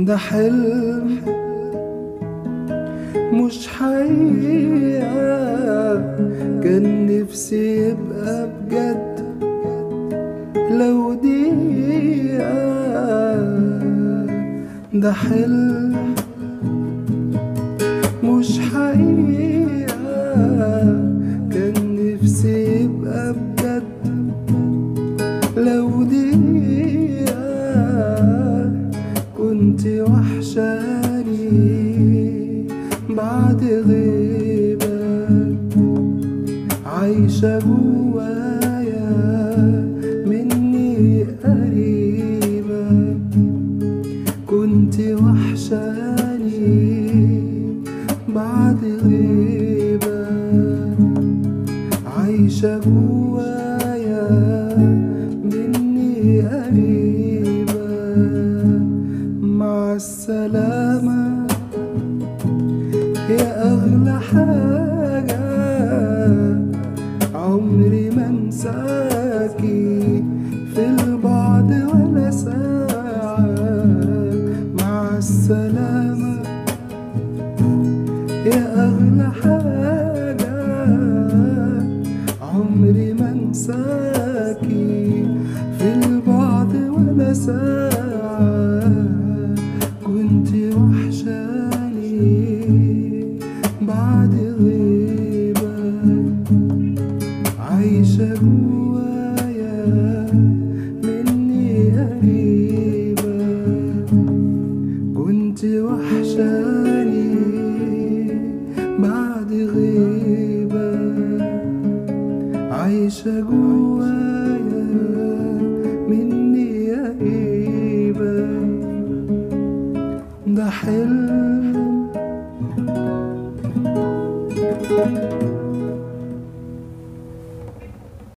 ده حلم مش حقيقة كان نفسي يبقى بجد لو دقيقة ده حلم مش حقيقة كان نفسي يبقى بجد لو دقيقة كنت وحشاني بعد غيبك عايشة جوايا مني قريبة كنت وحشاني بعد غيبة عايشة جوايا مني قريبة مع السلامة يا أغلى حاجة عمري ما انساكي في البعد ولا ساعة مع السلامة يا أغلى حاجة عمري ما انساكي في البعد ولا ساعة كنت وحشاني بعد غيبك عايشة جوايا مني قريبة كنت وحشاني بعد غيبة عايشة جوايا مني قريبة ده حلم